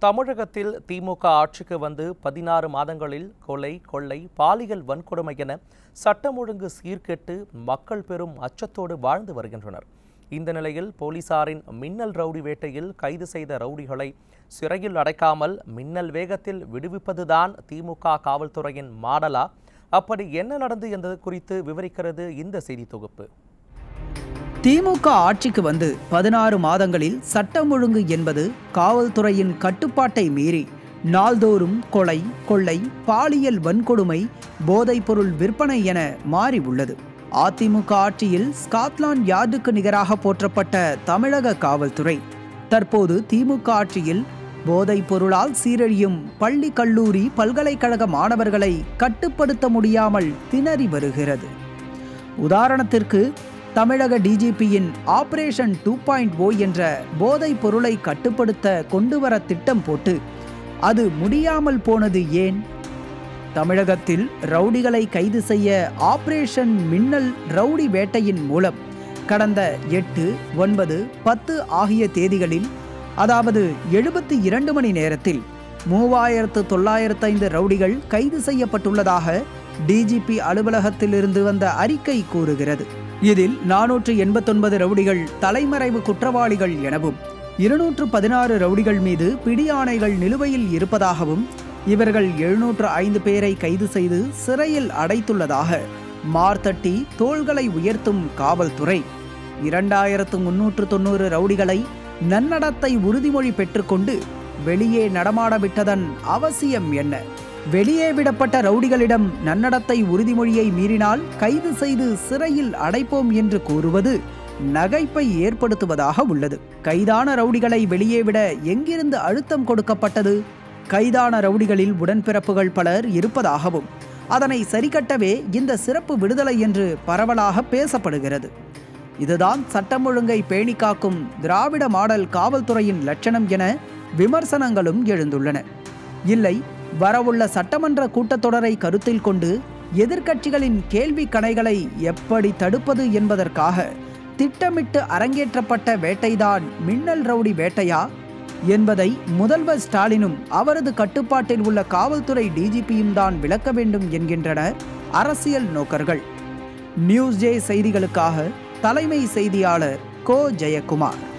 தமிழகத்தில் திமுக ஆட்சிக்கு வந்து பதினாறு மாதங்களில் கொலை கொள்ளை பாலியல் வன்கொடுமை என சட்டம் ஒழுங்கு சீர்கெட்டு மக்கள் பெரும் அச்சத்தோடு வாழ்ந்து வருகின்றனர் இந்த நிலையில் போலீசாரின் மின்னல் ரவுடி வேட்டையில் கைது செய்த ரவுடிகளை சிறையில் அடைக்காமல் மின்னல் வேகத்தில் விடுவிப்பதுதான் திமுக காவல்துறையின் மாடலா அப்படி என்ன நடந்து என்பது குறித்து விவரிக்கிறது இந்த செய்தி தொகுப்பு திமுக ஆட்சிக்கு வந்து பதினாறு மாதங்களில் சட்டம் ஒழுங்கு என்பது காவல்துறையின் கட்டுப்பாட்டை மீறி நாள்தோறும் கொலை கொள்ளை பாலியல் வன்கொடுமை போதைப்பொருள் விற்பனை என மாறி உள்ளது அதிமுக ஆட்சியில் ஸ்காட்லாந்து யார்டுக்கு நிகராக போற்றப்பட்ட தமிழக காவல்துறை தற்போது திமுக ஆட்சியில் போதைப் பொருளால் சீரழியும் பள்ளி கல்லூரி பல்கலைக்கழக மாணவர்களை கட்டுப்படுத்த முடியாமல் திணறி வருகிறது உதாரணத்திற்கு தமிழக டிஜிபியின் ஆபரேஷன் டூ பாயிண்ட் ஓ என்ற போதைப் பொருளை கட்டுப்படுத்த கொண்டுவர திட்டம் போட்டு அது முடியாமல் போனது ஏன் தமிழகத்தில் ரவுடிகளை கைது செய்ய ஆபரேஷன் மின்னல் ரவுடி வேட்டையின் மூலம் கடந்த எட்டு ஒன்பது பத்து ஆகிய தேதிகளில் அதாவது எழுபத்தி இரண்டு மணி நேரத்தில் மூவாயிரத்து தொள்ளாயிரத்து ஐந்து ரவுடிகள் கைது செய்யப்பட்டுள்ளதாக டிஜிபி அலுவலகத்திலிருந்து வந்த அறிக்கை கூறுகிறது இதில் நானூற்று எண்பத்தொன்பது ரவுடிகள் தலைமறைவு குற்றவாளிகள் எனவும் இருநூற்று பதினாறு ரவுடிகள் மீது பிடியாணைகள் நிலுவையில் இருப்பதாகவும் இவர்கள் எழுநூற்று ஐந்து பேரை கைது செய்து சிறையில் அடைத்துள்ளதாக மார்த்தட்டி தோள்களை உயர்த்தும் காவல்துறை இரண்டாயிரத்து முன்னூற்று தொண்ணூறு ரவுடிகளை நன்னடத்தை உறுதிமொழி பெற்றுக்கொண்டு வெளியே நடமாட விட்டதன் அவசியம் என்ன வெளியே விடப்பட்ட ரவுடிகளிடம் நன்னடத்தை உறுதிமொழியை மீறினால் கைது செய்து சிறையில் அடைப்போம் என்று கூறுவது நகைப்பை ஏற்படுத்துவதாக உள்ளது கைதான ரவுடிகளை வெளியே விட எங்கிருந்து அழுத்தம் கொடுக்கப்பட்டது கைதான ரவுடிகளில் உடன்பிறப்புகள் பலர் இருப்பதாகவும் அதனை சரிகட்டவே இந்த சிறப்பு விடுதலை என்று பரவலாக பேசப்படுகிறது இதுதான் சட்டம் ஒழுங்கை பேணி காக்கும் திராவிட மாடல் காவல்துறையின் லட்சணம் என விமர்சனங்களும் எழுந்துள்ளன இல்லை வரவுள்ள சட்டமன்ற கூட்டத்தொடரை கருத்தில் கொண்டு எதிர்க்கட்சிகளின் கேள்வி கணைகளை எப்படி தடுப்பது என்பதற்காக திட்டமிட்டு அரங்கேற்றப்பட்ட வேட்டைதான் மின்னல் ரவுடி வேட்டையா என்பதை முதல்வர் ஸ்டாலினும் அவரது கட்டுப்பாட்டில் உள்ள காவல்துறை டிஜிபியும் தான் விளக்க வேண்டும் என்கின்றனர் அரசியல் நோக்கர்கள் நியூஸ் ஜே செய்திகளுக்காக தலைமை செய்தியாளர் கோ ஜெயக்குமார்